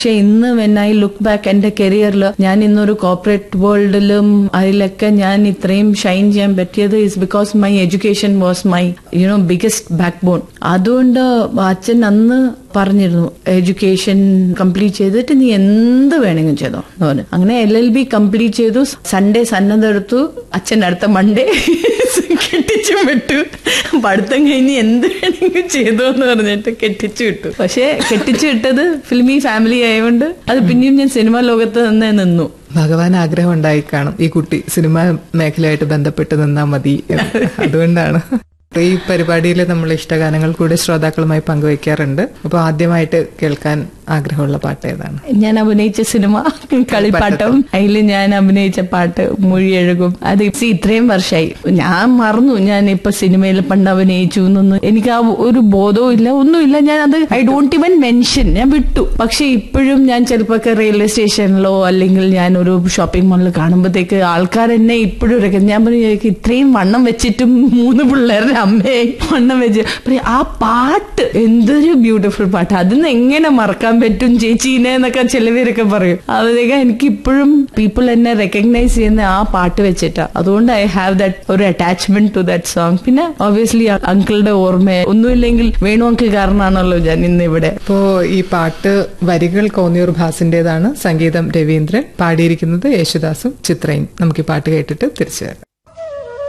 പക്ഷെ ഇന്ന് when I look back എന്റെ കരിയറിൽ ഞാൻ ഇന്നൊരു കോർപ്പറേറ്റ് വേൾഡിലും അതിലൊക്കെ ഞാൻ ഇത്രയും ഷൈൻ ചെയ്യാൻ പറ്റിയത് is because my education was my you know biggest backbone അതുകൊണ്ട് അച്ഛൻ അന്ന് പറഞ്ഞിരുന്നു എഡ്യൂക്കേഷൻ കംപ്ലീറ്റ് ചെയ്തിട്ട് നീ എന്ത് വേണമെങ്കിലും ചെയ്തോ എന്ന് പറഞ്ഞു അങ്ങനെ എൽ എൽ ബി കംപ്ലീറ്റ് ചെയ്തു സൺഡേ സന്നദ്ധ എടുത്തു അച്ഛൻ അടുത്ത മൺഡേ കെട്ടിച്ചു വിട്ടു പഠിത്തം കഴിഞ്ഞ് എന്ത് വേണമെങ്കിലും ചെയ്തോ എന്ന് പറഞ്ഞിട്ട് കെട്ടിച്ചു വിട്ടു പക്ഷെ കെട്ടിച്ചു വിട്ടത് ഫിലിമി ഫാമിലി ആയതുകൊണ്ട് അത് പിന്നെയും ഞാൻ സിനിമാ ലോകത്ത് തന്നെ നിന്നു ഭഗവാൻ ആഗ്രഹം ഉണ്ടായി കാണും ഈ കുട്ടി സിനിമാ മേഖലയായിട്ട് ബന്ധപ്പെട്ട് നിന്നാ മതി എന്ന്. അതുകൊണ്ടാണ് ഈ പരിപാടിയിൽ നമ്മൾ ഇഷ്ടഗാനങ്ങൾ കൂടെ ശ്രോതാക്കളുമായി പങ്കുവയ്ക്കാറുണ്ട് അപ്പോൾ ആദ്യമായിട്ട് കേൾക്കാൻ ആഗ്രഹമുള്ള പാട്ട് ഏതാണ് ഞാൻ അഭിനയിച്ച സിനിമ കളിപ്പാട്ടം അതിൽ ഞാൻ അഭിനയിച്ച പാട്ട് മൊഴിയെഴുകും അത് ഇപ്പ ഇത്രയും വർഷമായി ഞാൻ മറന്നു ഞാൻ ഇപ്പൊ സിനിമയിൽ പണ്ട് അഭിനയിച്ചു എന്നൊന്നും എനിക്ക് ആ ഒരു ബോധവും ഇല്ല ഒന്നുമില്ല ഞാൻ അത് ഐ ഡോണ്ട് ഇവൻ മെൻഷൻ ഞാൻ വിട്ടു പക്ഷെ ഇപ്പോഴും ഞാൻ ചിലപ്പോ റെയിൽവേ സ്റ്റേഷനിലോ അല്ലെങ്കിൽ ഞാൻ ഒരു ഷോപ്പിംഗ് മാളിൽ കാണുമ്പോഴത്തേക്ക് ആൾക്കാർ എന്നെ ഇപ്പോഴും ഇറക്കും ഞാൻ പറഞ്ഞു "എനിക്ക് ഇത്രയും വണ്ണം വെച്ചിട്ടും മൂന്ന് പിള്ളേരുടെ അമ്മയെ വണ്ണം വെച്ച് പറയും, ആ പാട്ട് എന്തൊരു ബ്യൂട്ടിഫുൾ പാട്ട് അതിന്ന് എങ്ങനെ മറക്കാൻ പറ്റും ചേച്ചീനെ എന്നൊക്കെ ചിലവരൊക്കെ പറയും അതൊക്കെ എനിക്ക് ഇപ്പോഴും പീപ്പിൾ എന്നെ റെക്കഗ്നൈസ് ചെയ്യുന്ന ആ പാട്ട് വെച്ചിട്ടാ അതുകൊണ്ട് ഐ ഹാവ് ദാറ്റ് ഒരു അറ്റാച്ച്മെന്റ് ടു ദാറ്റ് സോങ് പിന്നെ ഒബ്വിയസ്ലി അങ്കിളുടെ ഓർമ്മ ഒന്നുമില്ലെങ്കിൽ വേണു അങ്കിൾ കാരണമാണല്ലോ ഞാൻ ഇന്ന് ഇവിടെ അപ്പോ ഈ പാട്ട് വരികൾ കോന്നിയൂർ ഭാസിന്റേതാണ് സംഗീതം രവീന്ദ്രൻ പാടിയിരിക്കുന്നത് യേശുദാസും ചിത്രയും നമുക്ക് ഈ പാട്ട് കേട്ടിട്ട് തിരിച്ചു വരാം